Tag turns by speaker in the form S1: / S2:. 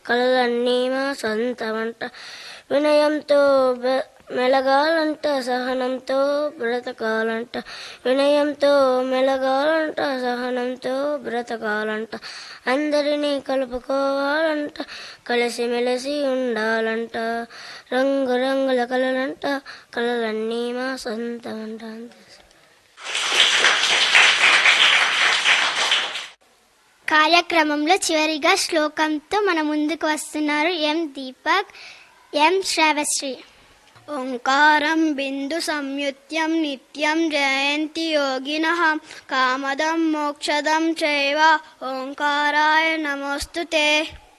S1: కలలన్నీ మా సొంతమంట వినయంతో బె- మెలగాలంట సహనంతో బ్రతకాలంట వినయంతో మెలగాలంట సహనంతో బ్రతకాలంట అందరినీ కలుపుకోవాలంట కలిసిమెలిసి ఉండాలంట రంగు రంగుల కలలంట కలలన్నీ మా సొంతమంట అంతే
S2: కార్యక్రమంలో చివరిగా శ్లోకంతో మన ముందుకు వస్తున్నారు ఎం దీపక్ ఎం శ్రావశ్రీ
S3: ఓంకారం బిందు సంయుత్యం నిత్యం జయంతి యోగినః కామదం మోక్షదం చైవ ఓంకారాయ నమోస్తుతే